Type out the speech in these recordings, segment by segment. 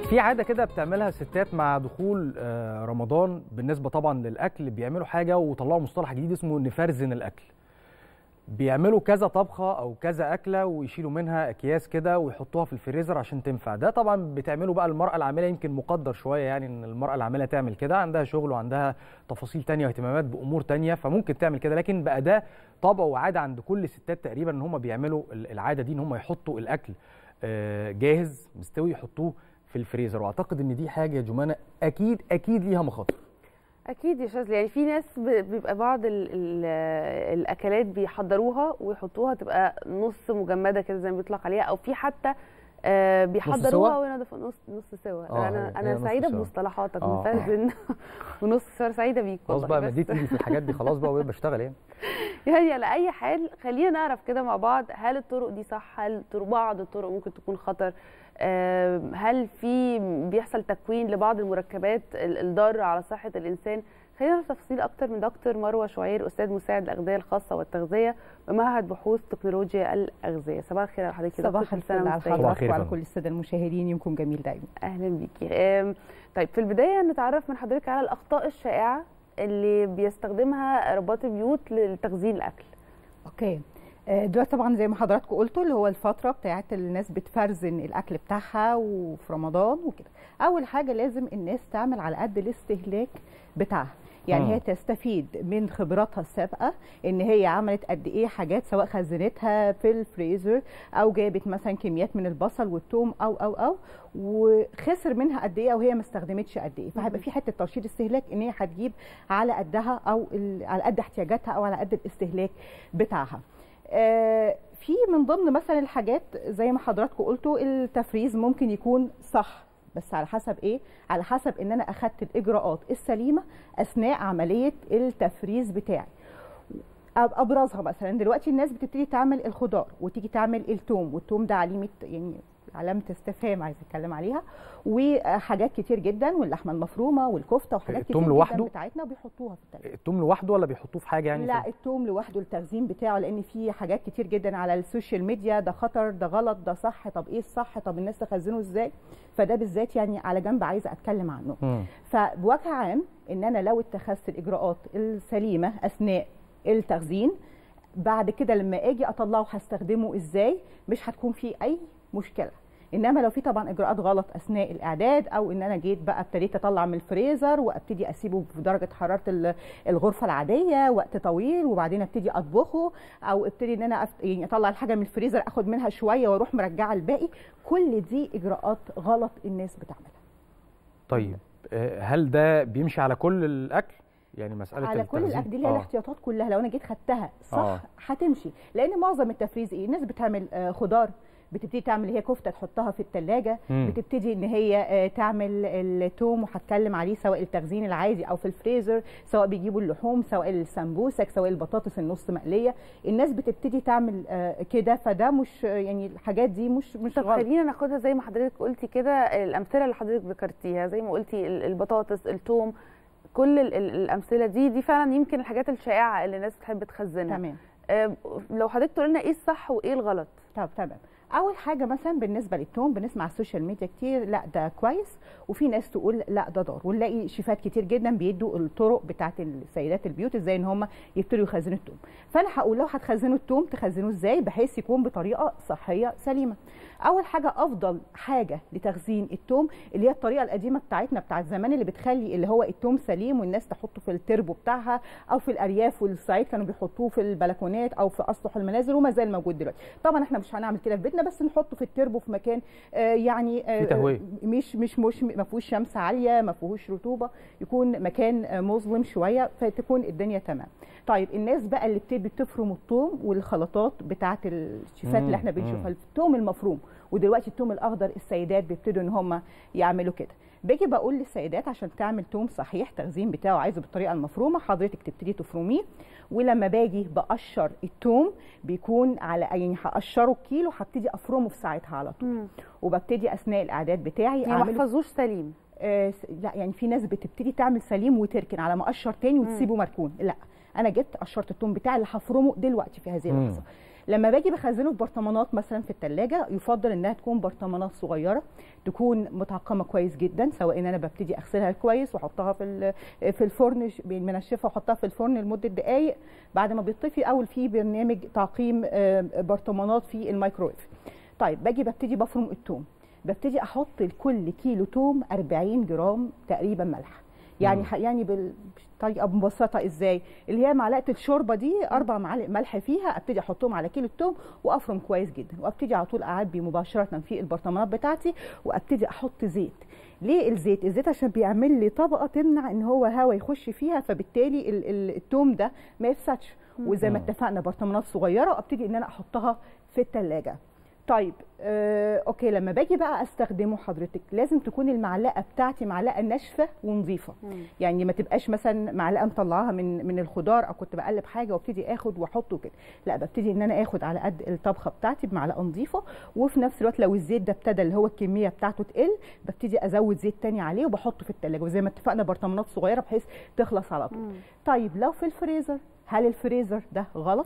في عاده كده بتعملها الستات مع دخول آه، رمضان بالنسبه طبعا للاكل بيعملوا حاجه وطلعوا مصطلح جديد اسمه نفرزن الاكل بيعملوا كذا طبخه او كذا اكله ويشيلوا منها اكياس كده ويحطوها في الفريزر عشان تنفع ده طبعا بتعمله بقى المراه العامله يمكن مقدر شويه يعني ان المراه العامله تعمل كده عندها شغل وعندها تفاصيل تانية واهتمامات بامور تانية فممكن تعمل كده لكن بقى ده طبع وعاده عند كل الستات تقريبا ان هم بيعملوا ال- العاده دي ان هم يحطوا الاكل آه، جاهز مستوي يحطوه في الفريزر واعتقد ان دي حاجه يا جمانه اكيد اكيد ليها مخاطر اكيد يا شاذلي يعني في ناس ب- بيبقى بعض ال ال الاكلات بيحضروها ويحطوها تبقى نص مجمده كده زي ما بيطلق عليها او في حتى آه بيحضروها سوا؟ وينضفوا نص نص سوا آه، انا هي- هي انا نص سعيده سوا. بمصطلحاتك آه. مفرزن ونص سوا سعيده بيك خلاص والله بقى بس- مديت ايدي في الحاجات دي خلاص بقى وبشتغل يعني يعني على اي حال خلينا نعرف كده مع بعض هل الطرق دي صح هل طرق- بعض الطرق ممكن تكون خطر آم، هل في بيحصل تكوين لبعض المركبات ال- الضاره على صحه الانسان خلينا نعرف تفاصيل اكتر من دكتور مروه شعير استاذ مساعد الاغذيه الخاصه والتغذيه بمعهد بحوث تكنولوجيا الاغذيه صباح الخير على حضرتك يا دكتور. صباح كل سنة الفل على وأنت طيبة. صباح حضرتك الخير يا وعلى فندم. كل الساده المشاهدين يومكم جميل دايما اهلا بيكي آم، طيب في البدايه نتعرف من حضرتك على الاخطاء الشائعه اللي بيستخدمها رباط البيوت لتخزين الاكل اوكي آه، دلوقتي طبعا زي ما حضراتكم قلتوا اللي هو الفتره بتاعت الناس بتفرزن الاكل بتاعها وفي رمضان وكده اول حاجه لازم الناس تعمل على قد الاستهلاك بتاعها يعني مم. هي تستفيد من خبراتها السابقه ان هي عملت قد ايه حاجات سواء خزنتها في الفريزر او جابت مثلا كميات من البصل والثوم او او او وخسر منها قد ايه او هي ما استخدمتش قد ايه فهيبقى في حته ترشيد استهلاك ان هي هتجيب على قدها او ال- على قد احتياجاتها او على قد الاستهلاك بتاعها آه، في من ضمن مثلا الحاجات زي ما حضراتكم قلتوا التفريز ممكن يكون صح بس على حسب ايه على حسب ان انا اخدت الاجراءات السليمه اثناء عمليه التفريز بتاعي أب- ابرزها مثلا دلوقتي الناس بتبتدي تعمل الخضار وتيجي تعمل التوم والتوم ده علامه يعني علامه استفهام عايزه اتكلم عليها وحاجات كتير جدا واللحمه المفرومه والكفته وحاجات التوم كتير لوحده؟ جدا بتاعتنا وبيحطوها في التلاجة التوم لوحده ولا بيحطوه في حاجه يعني لا في- التوم لوحده التخزين بتاعه لان في حاجات كتير جدا على السوشيال ميديا ده خطر ده غلط ده صح طب ايه الصح طب الناس تخزنه ازاي فده بالذات يعني على جنب عايزه اتكلم عنه مم. فبوجه عام ان انا لو اتخذت الاجراءات السليمه اثناء التخزين بعد كده لما اجي اطلعه هستخدمه ازاي مش هتكون فيه اي مشكله انما لو في طبعا اجراءات غلط اثناء الاعداد او ان انا جيت بقى ابتديت اطلع من الفريزر وابتدي اسيبه في درجه حراره ال- الغرفه العاديه وقت طويل وبعدين ابتدي اطبخه او ابتدي ان انا أفت... يعني اطلع الحاجه من الفريزر اخد منها شويه واروح مرجعه الباقي كل دي اجراءات غلط الناس بتعملها طيب آه، هل ده بيمشي على كل الاكل يعني مساله على كل التخزين؟ الاكل دي اللي هي آه. الاحتياطات كلها لو انا جيت خدتها صح آه. هتمشي لان معظم التفريز ايه الناس بتعمل آه، خضار بتبتدي تعمل هي كفته تحطها في الثلاجه مم. بتبتدي ان هي آه، تعمل التوم وهتكلم عليه سواء التخزين العادي او في الفريزر سواء بيجيبوا اللحوم سواء السمبوسك سواء البطاطس النص مقليه الناس بتبتدي تعمل آه، كده فده مش آه، يعني الحاجات دي مش مش طب غلط خلينا ناخدها زي ما حضرتك قلتي كده الامثله اللي حضرتك ذكرتيها زي ما قلتي ال- البطاطس الثوم كل ال- ال- الامثله دي دي فعلا يمكن الحاجات الشائعه اللي الناس بتحب تخزنها تمام آه، لو حضرتك تقول لنا ايه الصح وايه الغلط طب تمام اول حاجه مثلا بالنسبه للتوم بنسمع على السوشيال ميديا كتير لا ده كويس وفي ناس تقول لا ده ضار ونلاقي شيفات كتير جدا بيدوا الطرق بتاعت السيدات البيوت ازاي ان هم يبتدوا يخزنوا التوم فانا هقول لو هتخزنوا التوم تخزنوه ازاي بحيث يكون بطريقه صحيه سليمه اول حاجه افضل حاجه لتخزين التوم اللي هي الطريقه القديمه بتاعتنا بتاعت زمان اللي بتخلي اللي هو التوم سليم والناس تحطه في التربو بتاعها او في الارياف والصعيد كانوا بيحطوه في البلكونات او في اسطح المنازل وما زال موجود دلوقتي طبعا احنا مش هنعمل كده في بيتنا بس نحطه في التربو في مكان آه يعني آه في تهوية. مش مش مش ما فيهوش شمس عاليه ما فيهوش رطوبه يكون مكان آه، مظلم شويه فتكون الدنيا تمام طيب الناس بقى اللي بتبتدي تفرم الثوم والخلطات بتاعه الشيفات اللي احنا مم، بنشوفها مم. الثوم المفروم ودلوقتي الثوم الاخضر السيدات بيبتدوا ان هم يعملوا كده باجي بقول للسيدات عشان تعمل توم صحيح تخزين بتاعه عايزه بالطريقه المفرومه حضرتك تبتدي تفرميه ولما باجي بقشر التوم بيكون على يعني هقشره كيلو هبتدي افرمه في ساعتها على طول وببتدي اثناء الاعداد بتاعي يعني ما أعمله- احفظوش سليم آه، س- لا يعني في ناس بتبتدي تعمل سليم وتركن على ما اقشر تاني وتسيبه مركون لا انا جبت قشرت التوم بتاعي اللي هفرمه دلوقتي في هذه مم. اللحظه لما باجي بخزنه في برطمانات مثلا في الثلاجه يفضل انها تكون برطمانات صغيره تكون متعقمه كويس جدا سواء ان انا ببتدي اغسلها كويس واحطها في ال- في الفرن ش- منشفه واحطها في الفرن لمده دقائق بعد ما بيطفي او في برنامج تعقيم آه، برطمانات في الميكرويف طيب باجي ببتدي بفرم الثوم ببتدي احط لكل كيلو توم 40 جرام تقريبا ملح يعني مم. ح- يعني بالطريقه مبسطه ازاي اللي هي معلقه الشوربه دي اربع معالق ملح فيها ابتدي احطهم على كيلو التوم وافرم كويس جدا وابتدي على طول اعبي مباشره في البرطمانات بتاعتي وابتدي احط زيت ليه الزيت الزيت عشان بيعمل لي طبقه تمنع ان هو هواء يخش فيها فبالتالي ال- ال- التوم ده ما يفسدش وزي ما مم. اتفقنا برطمانات صغيره وابتدي ان انا احطها في الثلاجه طيب آه، اوكي لما باجي بقى استخدمه حضرتك لازم تكون المعلقه بتاعتي معلقه ناشفه ونظيفه مم. يعني ما تبقاش مثلا معلقه مطلعاها من من الخضار او كنت بقلب حاجه وابتدي اخد واحطه كده لا ببتدي ان انا اخد على قد الطبخه بتاعتي بمعلقه نظيفه وفي نفس الوقت لو الزيت ده ابتدى اللي هو الكميه بتاعته تقل ببتدي ازود زيت تاني عليه وبحطه في التلاجة وزي ما اتفقنا برطمانات صغيره بحيث تخلص على طول مم. طيب لو في الفريزر هل الفريزر ده غلط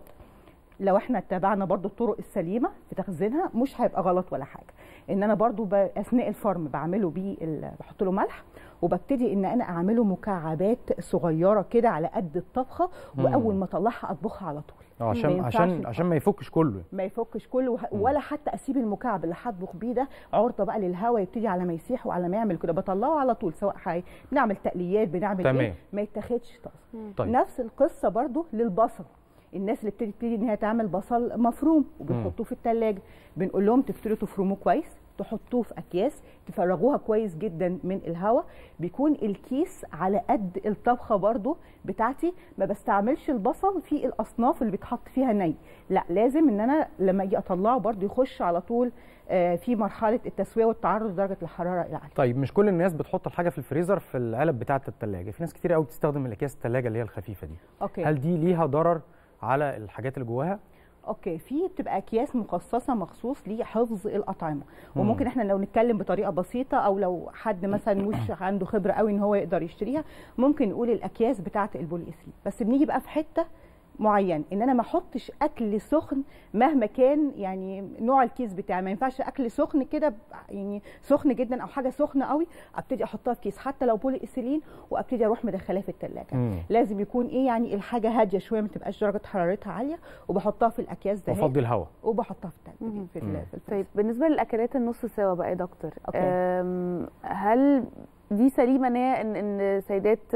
لو احنا اتبعنا برضو الطرق السليمه في تخزينها مش هيبقى غلط ولا حاجه ان انا برضو ب- اثناء الفرم بعمله بيه ال- بحط له ملح وببتدي ان انا اعمله مكعبات صغيره كده على قد الطبخه مم. واول ما اطلعها اطبخها على طول آه، ما عشان ينفعش عشان يتحط. عشان ما يفكش كله ما يفكش كله وه- ولا حتى اسيب المكعب اللي هطبخ بيه ده عرضه بقى للهواء يبتدي على ما يسيح وعلى ما يعمل كده بطلعه على طول سواء حي... بنعمل تقليات بنعمل تمام. ايه ما يتاخدش طازه طيب نفس القصه برضو للبصل الناس اللي بتبتدي ان هي تعمل بصل مفروم وبنحطوه في الثلاجه بنقول لهم تبتدوا تفرموه كويس تحطوه في اكياس تفرغوها كويس جدا من الهواء بيكون الكيس على قد الطبخه برضو بتاعتي ما بستعملش البصل في الاصناف اللي بيتحط فيها ني لا لازم ان انا لما اجي اطلعه برضو يخش على طول آه، في مرحله التسويه والتعرض لدرجه الحراره العاليه طيب مش كل الناس بتحط الحاجه في الفريزر في العلب بتاعه الثلاجه في ناس كتير قوي بتستخدم الاكياس الثلاجه اللي هي الخفيفه دي اوكي هل دي ليها ضرر على الحاجات اللي جواها اوكي في بتبقى اكياس مخصصه مخصوص لحفظ الاطعمه مم. وممكن احنا لو نتكلم بطريقه بسيطه او لو حد مثلا مش عنده خبره قوي ان هو يقدر يشتريها ممكن نقول الاكياس بتاعه البولي ايثيلين بس بنيجي بقى في حته معين ان انا ما احطش اكل سخن مهما كان يعني نوع الكيس بتاعي ما ينفعش اكل سخن كده ب- يعني سخن جدا او حاجه سخنه قوي ابتدي احطها في كيس حتى لو بولي ايثيلين وابتدي اروح مدخلاه في الثلاجه مم. لازم يكون ايه يعني الحاجه هاديه شويه ما تبقاش درجه حرارتها عاليه وبحطها في الاكياس ده وفضي الهواء وبحطها في التلاجة مم. في مم. ال- في طيب الفريزر بالنسبه للاكلات النص سوا بقى يا دكتور أوكي. أم، هل دي سليمه ان هي ان ان سيدات آه،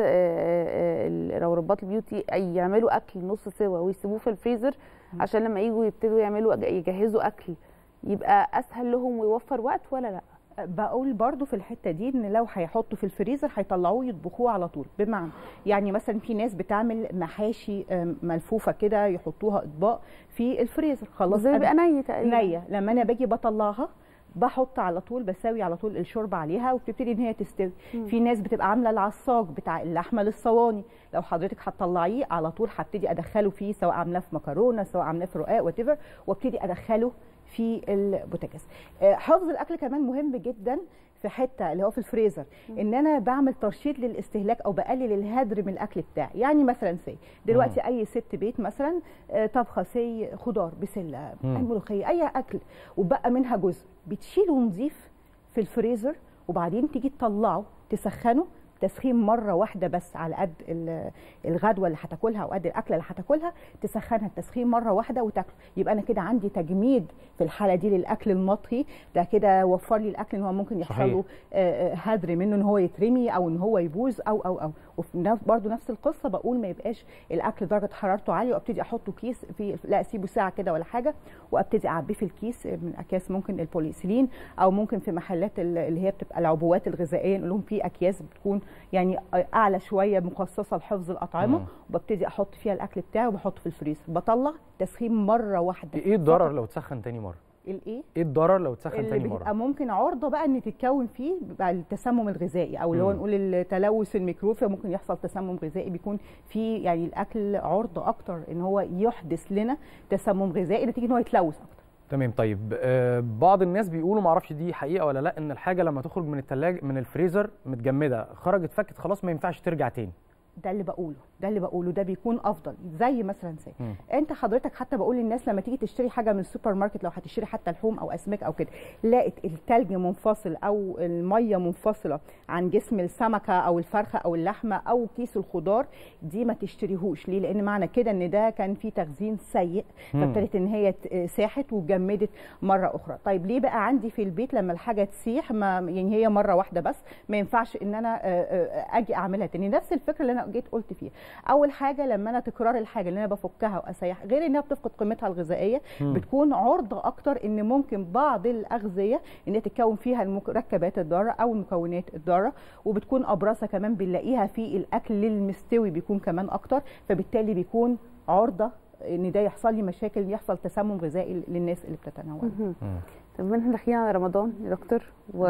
آه، آه، ربات البيوتي يعملوا اكل نص سوا ويسيبوه في الفريزر عشان لما يجوا يبتدوا يعملوا يجهزوا اكل يبقى اسهل لهم ويوفر وقت ولا لا بقول برضو في الحته دي ان لو هيحطوا في الفريزر هيطلعوه يطبخوه على طول بمعنى يعني مثلا في ناس بتعمل محاشي آم، ملفوفه كده يحطوها اطباق في الفريزر خلاص زي أنا- بيبقى ني تقريبا نيه لما انا باجي بطلعها بحط على طول بساوي على طول الشوربه عليها وبتبتدي ان هي تستوي مم. في ناس بتبقى عامله العصاج بتاع اللحمه للصواني لو حضرتك هتطلعيه على طول هبتدي ادخله فيه سواء عاملاه في مكرونه سواء عاملاه في رقاق وات وابتدي ادخله في البوتاجاز آه، حفظ الاكل كمان مهم جدا في حته اللي هو في الفريزر ان انا بعمل ترشيد للاستهلاك او بقلل الهدر من الاكل بتاعي يعني مثلا سي دلوقتي اي ست بيت مثلا آه، طبخه سي خضار بسله مم. ملوخيه اي اكل وبقى منها جزء بتشيله نظيف في الفريزر وبعدين تيجي تطلعه تسخنه تسخين مره واحده بس على قد ال- الغدوه اللي هتاكلها او قد الاكله اللي هتاكلها تسخنها التسخين مره واحده وتاكله يبقى انا كده عندي تجميد في الحاله دي للاكل المطهي ده كده وفر لي الاكل ان هو ممكن يحصل صحيح. له آه، آه، هدر منه ان هو يترمي او ان هو يبوظ او او او وفي نفس- برضو نفس القصه بقول ما يبقاش الاكل درجه حرارته عاليه وابتدي احطه كيس في لا اسيبه ساعه كده ولا حاجه وابتدي اعبيه في الكيس من اكياس ممكن البوليسيلين او ممكن في محلات ال- اللي هي بتبقى العبوات الغذائيه نقول لهم في اكياس بتكون يعني اعلى شويه مخصصه لحفظ الاطعمه مم. وببتدي احط فيها الاكل بتاعي وبحطه في الفريزر بطلع تسخين مره واحده ايه الضرر لو اتسخن تاني مره الايه ايه الضرر لو اتسخن اللي تاني بيبقى مره ممكن عرضه بقى ان تتكون فيه بقى التسمم الغذائي او اللي هو مم. نقول التلوث الميكروبي ممكن يحصل تسمم غذائي بيكون في يعني الاكل عرضه اكتر ان هو يحدث لنا تسمم غذائي نتيجه ان هو يتلوث اكتر تمام طيب آه بعض الناس بيقولوا معرفش دي حقيقه ولا لا ان الحاجه لما تخرج من الثلاجه من الفريزر متجمده خرجت فكت خلاص ما ينفعش ترجع تاني ده اللي بقوله ده اللي بقوله ده بيكون افضل زي مثلا زي مم. انت حضرتك حتى بقول للناس لما تيجي تشتري حاجه من السوبر ماركت لو هتشتري حتى لحوم او اسماك او كده لقيت التلج منفصل او الميه منفصله عن جسم السمكه او الفرخه او اللحمه او كيس الخضار دي ما تشتريهوش ليه لان معنى كده ان ده كان فيه تخزين سيء مم. فابتدت ان هي ت- ساحت واتجمدت مره اخرى طيب ليه بقى عندي في البيت لما الحاجه تسيح ما يعني هي مره واحده بس ما ينفعش ان انا آه، آه، اجي اعملها تاني نفس الفكره اللي انا جيت قلت فيها اول حاجه لما انا تكرار الحاجه اللي انا بفكها واسيح غير انها بتفقد قيمتها الغذائيه مم. بتكون عرضه اكتر ان ممكن بعض الاغذيه ان هي تتكون فيها المركبات الضاره او المكونات الضاره وبتكون ابرزها كمان بنلاقيها في الاكل المستوي بيكون كمان اكتر فبالتالي بيكون عرضه ان ده يحصل لي مشاكل يحصل تسمم غذائي للناس اللي بتتناول مهم. مم. طب احنا داخلين على رمضان يا دكتور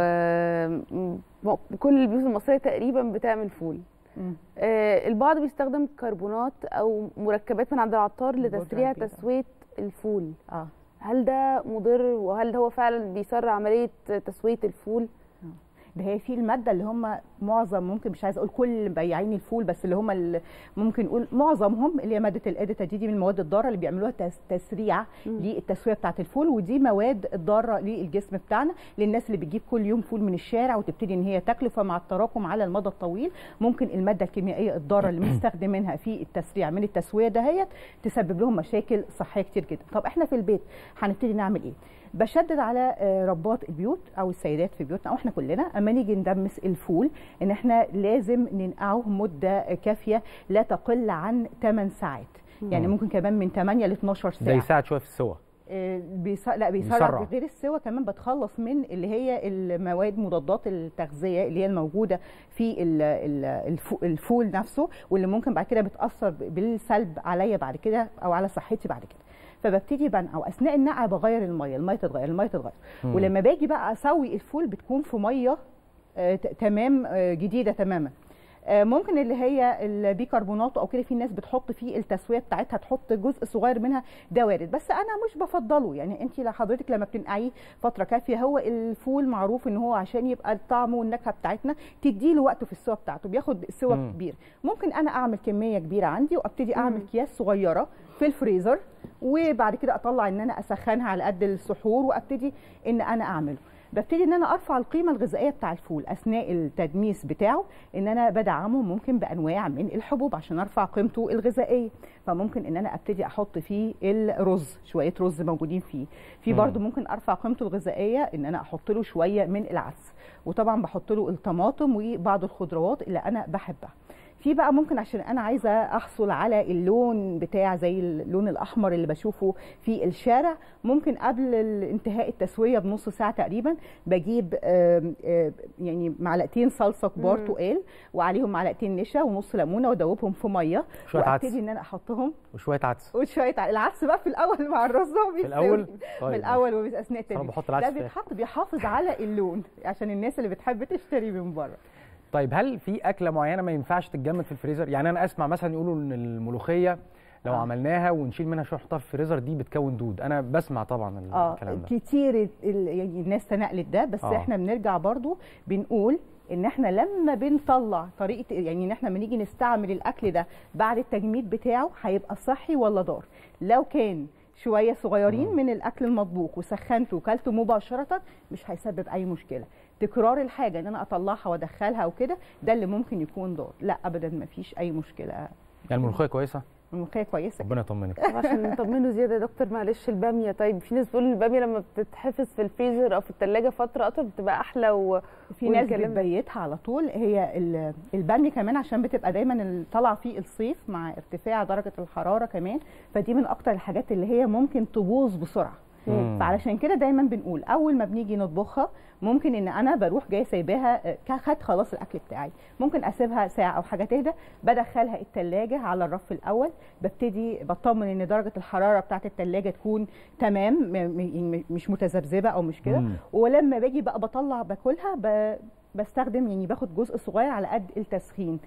وكل البيوت المصريه تقريبا بتعمل فول مم. آه، البعض بيستخدم كربونات او مركبات من عند العطار لتسريع البيض. تسويه الفول اه هل ده مضر وهل هو فعلا بيسرع عمليه تسويه الفول ده هي في الماده اللي هم معظم ممكن مش عايزه اقول كل بياعين الفول بس اللي هم اللي ممكن نقول معظمهم اللي هي ماده الاديتا دي, دي من المواد الضاره اللي بيعملوها تس- تسريع مم. للتسويه بتاعه الفول ودي مواد ضاره للجسم بتاعنا للناس اللي بتجيب كل يوم فول من الشارع وتبتدي ان هي تاكله فمع التراكم على المدى الطويل ممكن الماده الكيميائيه الضاره اللي بنستخدمينها في التسريع من التسويه دهيت تسبب لهم مشاكل صحيه كتير جدا طب احنا في البيت هنبتدي نعمل ايه بشدد على آه، ربات البيوت او السيدات في بيوتنا او احنا كلنا اما نيجي ندمس الفول ان احنا لازم ننقعه مده كافيه لا تقل عن 8 ساعات يعني مم. ممكن كمان من 8 ل 12 ده ساعه يساعد شويه في السوا آه، بيس... لا بيسرع بيسرع. غير السوا كمان بتخلص من اللي هي المواد مضادات التغذيه اللي هي الموجوده في ال- ال- الفو- الفول نفسه واللي ممكن بعد كده بتاثر بالسلب عليا بعد كده او على صحتي بعد كده فببتدي بنقع واثناء النقع بغير الميه الميه تتغير الميه تتغير مم. ولما باجي بقى اسوي الفول بتكون في ميه آه، ت- تمام آه، جديده تماما آه، ممكن اللي هي البيكربونات او كده في ناس بتحط فيه التسويه بتاعتها تحط جزء صغير منها ده وارد بس انا مش بفضله يعني انت حضرتك لما بتنقعيه فتره كافيه هو الفول معروف ان هو عشان يبقى الطعم والنكهه بتاعتنا تدي له وقته في السوا بتاعته بياخد سوا مم. كبير ممكن انا اعمل كميه كبيره عندي وابتدي اعمل مم. اكياس صغيره في الفريزر وبعد كده اطلع ان انا اسخنها على قد السحور وابتدي ان انا اعمله ببتدي ان انا ارفع القيمه الغذائيه بتاع الفول اثناء التدميس بتاعه ان انا بدعمه ممكن بانواع من الحبوب عشان ارفع قيمته الغذائيه فممكن ان انا ابتدي احط فيه الرز شويه رز موجودين فيه في مم. برضو ممكن ارفع قيمته الغذائيه ان انا احط له شويه من العدس وطبعا بحط له الطماطم وبعض الخضروات اللي انا بحبها في بقى ممكن عشان انا عايزه احصل على اللون بتاع زي اللون الاحمر اللي بشوفه في الشارع ممكن قبل ال- انتهاء التسويه بنص ساعه تقريبا بجيب آم، آم، يعني معلقتين صلصه كبار مم. تقال وعليهم معلقتين نشا ونص ليمونه وادوبهم في ميه شويه عدس وابتدي ان انا احطهم وشويه عدس وشويه ع- العدس بقى في الاول مع الرز هو في بيستوي. الاول في طيب الاول واثناء أنا التدريب بحط ده العدس في بيتحط بيحافظ على اللون عشان الناس اللي بتحب تشتري من بره طيب هل في اكله معينه ما ينفعش تتجمد في الفريزر يعني انا اسمع مثلا يقولوا ان الملوخيه لو آه. عملناها ونشيل منها شويه نحطها في الفريزر دي بتكون دود انا بسمع طبعا ال- اه الكلام ده كتير ال- يعني الناس تنقلت ده بس آه. آه. احنا بنرجع برضو بنقول ان احنا لما بنطلع طريقه يعني ان احنا لما نيجي نستعمل الاكل ده بعد التجميد بتاعه هيبقى صحي ولا ضار لو كان شويه صغيرين مم. من الاكل المطبوخ وسخنته وكلته مباشره مش هيسبب اي مشكله تكرار الحاجه ان انا اطلعها وادخلها وكده ده اللي ممكن يكون ضار لا ابدا ما فيش اي مشكله يعني الملوخيه كويسه الملوخيه كويسه ربنا يطمنك طب عشان نطمنه زياده يا دكتور معلش الباميه طيب في ناس بتقول ان الباميه لما بتتحفظ في الفريزر او في الثلاجه فتره اطول بتبقى احلى و... في ناس والكلام ده. بتبيتها على طول هي ال- الباميه كمان عشان بتبقى دايما ال- طالعه في الصيف مع ارتفاع درجه الحراره كمان فدي من اكتر الحاجات اللي هي ممكن تبوظ بسرعه مم. فعلشان كده دايما بنقول اول ما بنيجي نطبخها ممكن ان انا بروح جايه سايباها آه، خدت خلاص الاكل بتاعي ممكن اسيبها ساعه او حاجه تهدى بدخلها التلاجة على الرف الاول ببتدي بطمن ان درجه الحراره بتاعه التلاجة تكون تمام م- م- مش متذبذبه او مش كده مم. ولما باجي بقى بطلع باكلها ب... بستخدم يعني باخد جزء صغير على قد التسخين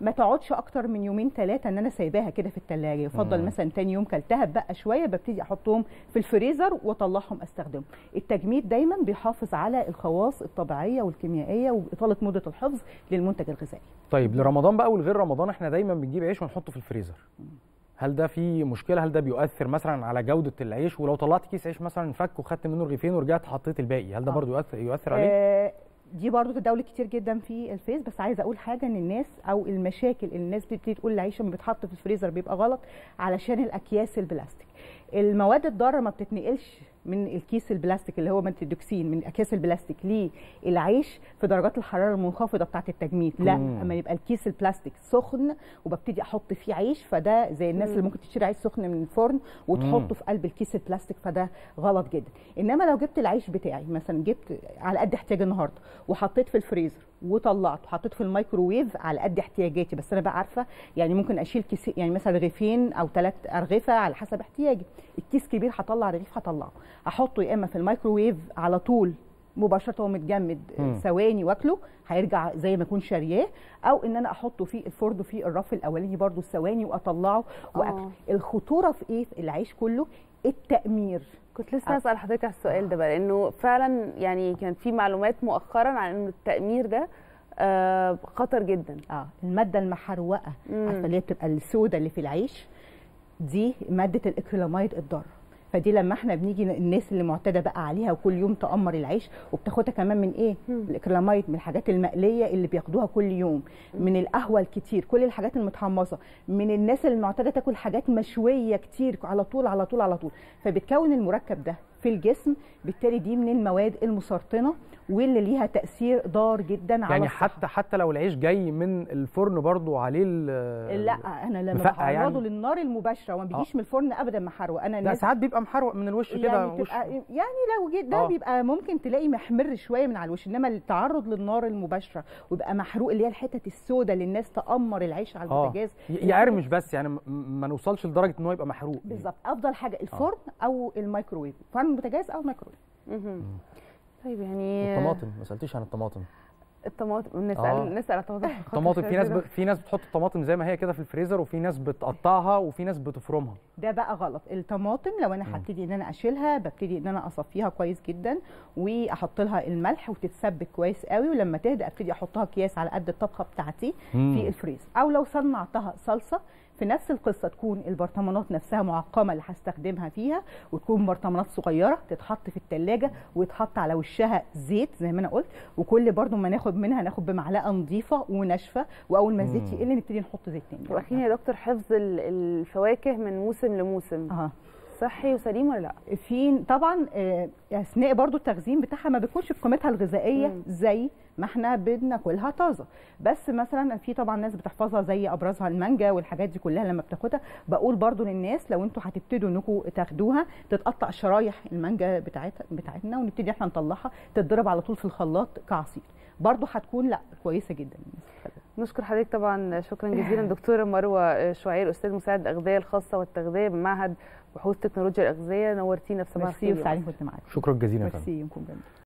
ما تقعدش اكتر من يومين ثلاثه ان انا سايباها كده في الثلاجه يفضل مم. مثلا تاني يوم كلتها بقى شويه ببتدي احطهم في الفريزر واطلعهم استخدمهم التجميد دايما بيحافظ على الخواص الطبيعيه والكيميائيه واطاله مده الحفظ للمنتج الغذائي طيب لرمضان بقى ولغير رمضان احنا دايما بنجيب عيش ونحطه في الفريزر هل ده في مشكله هل ده بيؤثر مثلا على جوده العيش ولو طلعت كيس عيش مثلا فك وخدت منه رغيفين ورجعت حطيت الباقي هل ده آه. برضو يؤثر يؤثر عليه آه، دي برضو تداول كتير جدا في الفيس بس عايزه اقول حاجه ان الناس او المشاكل اللي الناس بتبتدي تقول العيش لما بيتحط في الفريزر بيبقى غلط علشان الاكياس البلاستيك المواد الضاره ما بتتنقلش من الكيس البلاستيك اللي هو مانتيدوكسين من اكياس البلاستيك للعيش في درجات الحراره المنخفضه بتاعه التجميد لا مم. اما يبقى الكيس البلاستيك سخن وببتدي احط فيه عيش فده زي الناس اللي مم. ممكن تشتري عيش سخن من الفرن مم. وتحطه في قلب الكيس البلاستيك فده غلط جدا انما لو جبت العيش بتاعي مثلا جبت على قد احتياج النهارده وحطيت في الفريزر وطلعت وحطيت في الميكروويف على قد احتياجاتي بس انا بقى عارفه يعني ممكن اشيل كيس يعني مثلا رغيفين او ثلاث ارغفه على حسب احتياجي الكيس كبير هطلع رغيف هطلعه احطه يا اما في الميكروويف على طول مباشره وهو متجمد مم. ثواني واكله هيرجع زي ما اكون شارياه او ان انا احطه في الفرن في الرف الاولاني برضو ثواني واطلعه واكله آه. الخطوره في ايه في العيش كله التامير كنت لسه هسأل حضرتك على السؤال ده بقى لانه فعلا يعني كان في معلومات مؤخرا عن انه التأمير ده آه خطر جدا اه الماده المحروقه مم. عارفه اللي هي بتبقى السوداء اللي في العيش دي ماده الاكريلاميد الضاره فدي لما احنا بنيجي الناس اللي معتاده بقى عليها وكل يوم تامر العيش وبتاخدها كمان من ايه مم. الاكريلاميد من الحاجات المقليه اللي بياخدوها كل يوم من القهوه الكتير كل الحاجات المتحمصه من الناس اللي معتاده تاكل حاجات مشويه كتير على طول على طول على طول فبتكون المركب ده في الجسم بالتالي دي من المواد المسرطنه واللي ليها تاثير ضار جدا على يعني الصحة. حتى حتى لو العيش جاي من الفرن برضو عليه ال- لا انا لما مفقع بعرضه يعني؟ للنار المباشره وما بيجيش من الفرن ابدا محروق انا لا الناس ساعات بيبقى محروق من الوش كده يعني وش تبقى يعني لو جيت ده آه. بيبقى ممكن تلاقي محمر شويه من على الوش انما التعرض للنار المباشره ويبقى محروق اللي هي الحتت السوداء اللي الناس تامر العيش على اه البوتاجاز ي- يعرمش بس يعني م- ما نوصلش لدرجه ان هو يبقى محروق بالظبط افضل حاجه الفرن او الميكروويف فرن البوتاجاز او الميكروويف مهم. طيب يعني الطماطم ما سالتيش عن الطماطم الطماطم نسال آه. نسال على الطماطم عشان خاطر الطماطم في ناس ب... شاذلة. في ناس بتحط الطماطم زي ما هي كده في الفريزر وفي ناس بتقطعها وفي ناس بتفرمها ده بقى غلط الطماطم لو انا مم. هبتدي ان انا اشيلها ببتدي ان انا اصفيها كويس جدا واحط لها الملح وتتسبك كويس قوي ولما تهدى ابتدي احطها اكياس على قد الطبخه بتاعتي مم. في الفريزر او لو صنعتها صلصه في نفس القصه تكون البرطمانات نفسها معقمه اللي هستخدمها فيها وتكون برطمانات صغيره تتحط في الثلاجه ويتحط على وشها زيت زي ما انا قلت وكل برضو ما ناخد منها ناخد بمعلقه نظيفه وناشفه واول ما الزيت مم. يقل نبتدي نحط زيت تاني واخيرا يا دكتور حفظ ال- الفواكه من موسم لموسم اه صحي وسليم ولا لا في طبعا آه، اثناء برضو التخزين بتاعها ما بيكونش بقيمتها الغذائيه مم. زي ما احنا بناكلها طازه بس مثلا في طبعا ناس بتحفظها زي ابرزها المانجا والحاجات دي كلها لما بتاخدها بقول برضو للناس لو انتوا هتبتدوا انكم تاخدوها تتقطع شرايح المانجا بتاعتها بتاعتنا ونبتدي احنا نطلعها تتضرب على طول في الخلاط كعصير برضو هتكون لا كويسه جدا نشكر حضرتك طبعا شكرا جزيلا دكتوره مروه شعير استاذ مساعد الاغذيه الخاصه والتغذيه بمعهد بحوث تكنولوجيا الاغذيه نورتينا في صباح ميرسي الخير وسعيد كنت معاك شكرا جزيلا يا فندم ميرسي يومكم جميل